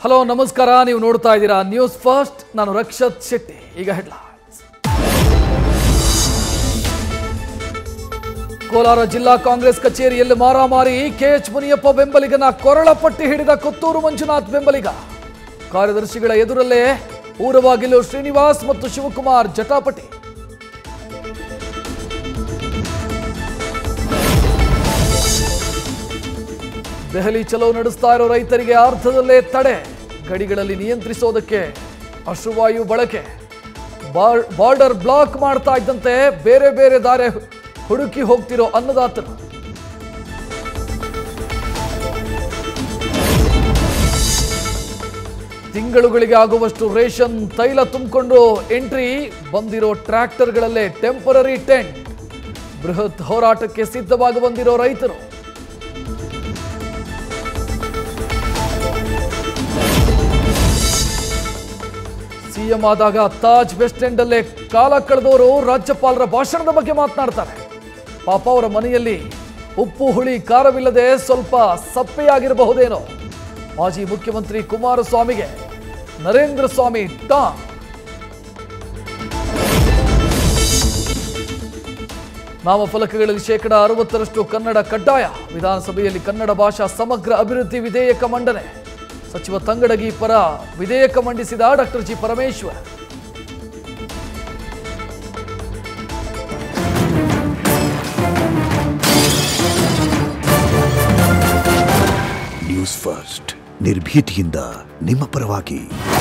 hello ನಮಸ್ಕಾರ ನೀವು ನೋಡ್ತಾ ಇದ್ದೀರಾ ನ್ಯೂಸ್ ಫಸ್ಟ್ ನಾನು ರಕ್ಷತ್ ಶೆಟ್ಟಿ ಈಗ ಹೆಡ್ಲೈನ್ಸ್ ಕೋಲಾರ ಜಿಲ್ಲಾ ಕಾಂಗ್ರೆಸ್ ಕಚೇರಿಯಲ್ಲಿ ಮಾರಾಮಾರಿ ಕೆಎಚ್ ಮುನಿಯಪ್ಪ ಬೆಂಬಲಿಗನ ಕೊರಳ ಪಟ್ಟಿ ಹಿಡಿದ ಕೊತ್ತೂರು ಮಂಜುನಾಥ್ ಬೆಂಬಲಿಗ ಕಾರ್ಯದರ್ಶಿಗಳ ಎದುರಲ್ಲೇ ಊರವಾಗಿಲು ಶ್ರೀನಿವಾಸ್ ಮತ್ತು ಶಿವಕುಮಾರ್ ಜಟಾಪಟಿ ದೆಹಲಿ ಚಲೋ ನಡೆಸ್ತಾ ಇರೋ ರೈತರಿಗೆ ಅರ್ಧದಲ್ಲೇ ತಡೆ ಗಡಿಗಳಲ್ಲಿ ನಿಯಂತ್ರಿಸೋದಕ್ಕೆ ಅಶ್ರುವಾಯು ಬಳಕೆ ಬಾರ್- ಬಾರ್ಡರ್ ಬ್ಲಾಕ್ ಮಾಡ್ತಾ ಇದ್ದಂತೆ ಬೇರೆ ಬೇರೆ ದಾರಿ ಹುಡುಕಿ ಹೋಗ್ತಿರೋ ಅನ್ನದಾತರು ತಿಂಗಳುಗಳಿಗೆ ಆಗುವಷ್ಟು ರೇಷನ್ ತೈಲ ತುಂಬಿಕೊಂಡು ಎಂಟ್ರಿ ಬಂದಿರೋ ಟ್ರ್ಯಾಕ್ಟರ್ಗಳಲ್ಲೇ ಟೆಂಪರರಿ ಟೆಂಟ್ ಬೃಹತ್ ಹೋರಾಟಕ್ಕೆ ಸಿದ್ಧವಾಗಿ ಬಂದಿರೋ ರೈತರು ಸಿಎಂ ಆದಾಗ ತಾಜ್ ವೆಸ್ಟ್ ಎಂಡ್ ಅಲ್ಲೇ ಕಾಲ ಕಳೆದವರು ರಾಜ್ಯಪಾಲರ ಭಾಷಣದ ಬಗ್ಗೆ ಮಾತನಾಡ್ತಾರೆ ಪಾಪ ಅವರ ಮನೆಯಲ್ಲಿ ಉಪ್ಪು ಹುಳಿ ಖಾರವಿಲ್ಲದೆ ಸ್ವಲ್ಪ ಸಪ್ಪೆಯಾಗಿರಬಹುದೇನೋ ಮಾಜಿ ಮುಖ್ಯಮಂತ್ರಿ ಕುಮಾರಸ್ವಾಮಿಗೆ ನರೇಂದ್ರ ಸ್ವಾಮಿ ಟಾಂಗ್ ನಾಮಫಲಕಗಳಲ್ಲಿ ಶೇಕಡ ಅರವತ್ತರಷ್ಟು ಕನ್ನಡ ಕಡ್ಡಾಯ ವಿಧಾನಸಭೆಯಲ್ಲಿ ಕನ್ನಡ ಭಾಷಾ ಸಮಗ್ರ ಅಭಿವೃದ್ಧಿ ವಿಧೇಯಕ ಮಂಡನೆ ಸಚಿವ ತಂಗಡಗಿ ಪರ ವಿಧೇಯಕ ಮಂಡಿಸಿದ doctor G Parameshwar news first ನಿರ್ಭೀತಿಯಿಂದ ನಿಮ್ಮ ಪರವಾಗಿ